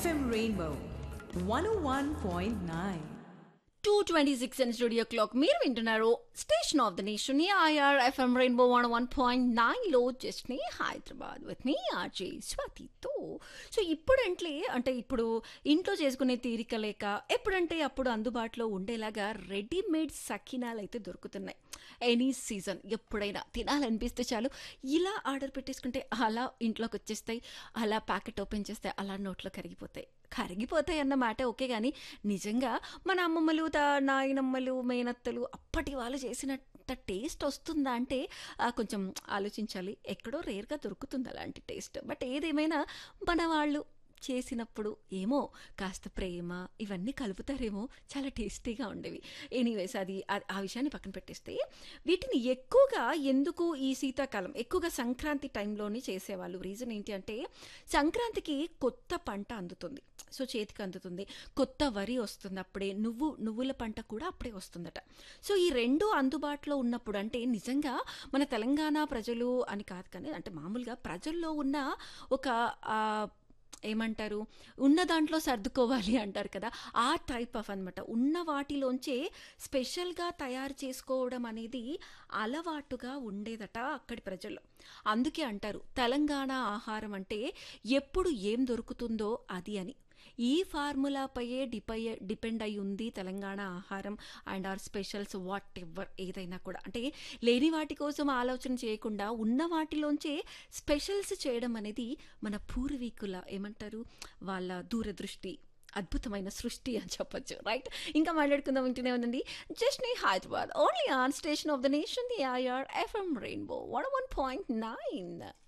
FM Rainbow 101.9. Two twenty six and studio clock మీరు వింటున్నారు station of the nation I R FM Rainbow one one point నైన్లో జస్ట్ని Hyderabad with మీ RJ స్వాతితో so ఇప్పుడంటే అంటే ఇప్పుడు ఇంట్లో చేసుకునే తీరిక లేక ఎప్పుడంటే అప్పుడు అందుబాటులో ఉండేలాగా రెడీమేడ్ సకినాలు అయితే దొరుకుతున్నాయి ఎనీ సీజన్ ఎప్పుడైనా తినాలనిపిస్తే చాలు ఇలా ఆర్డర్ పెట్టేసుకుంటే అలా ఇంట్లోకి వచ్చేస్తాయి అలా ప్యాకెట్ ఓపెన్ చేస్తే అలా నోట్లో కరిగిపోతాయి కరిగిపోతాయి అన్న మాట ఓకే కానీ నిజంగా మన అమ్మమ్మలు తా నాయనమ్మలు మేనత్తలు అప్పటి వాళ్ళు చేసినంత టేస్ట్ వస్తుందా అంటే ఆ, కొంచెం ఆలోచించాలి ఎక్కడో రేర్గా దొరుకుతుంది అలాంటి టేస్ట్ బట్ ఏదేమైనా మన వాళ్ళు చేసినప్పుడు ఏమో కాస్త ప్రేమ ఇవన్నీ కలుపుతారేమో చాలా టేస్టీగా ఉండేవి ఎనీవేస్ అది ఆ- ఆ విషయాన్ని పక్కన పెట్టేస్తే వీటిని ఎక్కువగా ఎందుకు ఈ శీతాకాలం ఎక్కువగా సంక్రాంతి టైంలోనే చేసేవాళ్ళు రీజన్ ఏంటి అంటే సంక్రాంతికి కొత్త పంట అందుతుంది సో చేతికి అందుతుంది కొత్త వరి వస్తుంది అప్పుడే నువ్వు నువ్వుల పంట కూడా అప్పుడే వస్తుందట సో ఈ రెండు అందుబాటులో ఉన్నప్పుడు అంటే నిజంగా మన తెలంగాణ ప్రజలు అని కాదు కానీ అంటే మామూలుగా ప్రజల్లో ఉన్న ఒక ఆ, ఏమంటారు ఉన్న దాంట్లో సర్దుకోవాలి అంటారు కదా ఆ టైప్ ఆఫ్ అన్నమాట ఉన్న వాటిలోంచే స్పెషల్గా తయారు చేసుకోవడం అనేది అలవాటుగా ఉండేదట అక్కడి ప్రజల్లో అందుకే అంటారు తెలంగాణ ఆహారం అంటే ఎప్పుడు ఏం దొరుకుతుందో అది అని ఈ ఫార్ములాపైయే డిపై డిపెండ్ అయి ఉంది తెలంగాణ ఆహారం and or specials whatever ఏదైనా కూడా అంటే లేని వాటి కోసం ఆలోచన చేయకుండా ఉన్న వాటిలోంచే స్పెషల్స్ చేయడం అనేది మన పూర్వీకుల ఏమంటారు వాళ్ళ దూరదృష్టి అద్భుతమైన సృష్టి అని చెప్పొచ్చు రైట్ ఇంకా మాట్లాడుకుందాం వింటూనే ఉందండి జస్ట్ నీ Hyderabad only on station of the nation the I R FM Rainbow one one point nine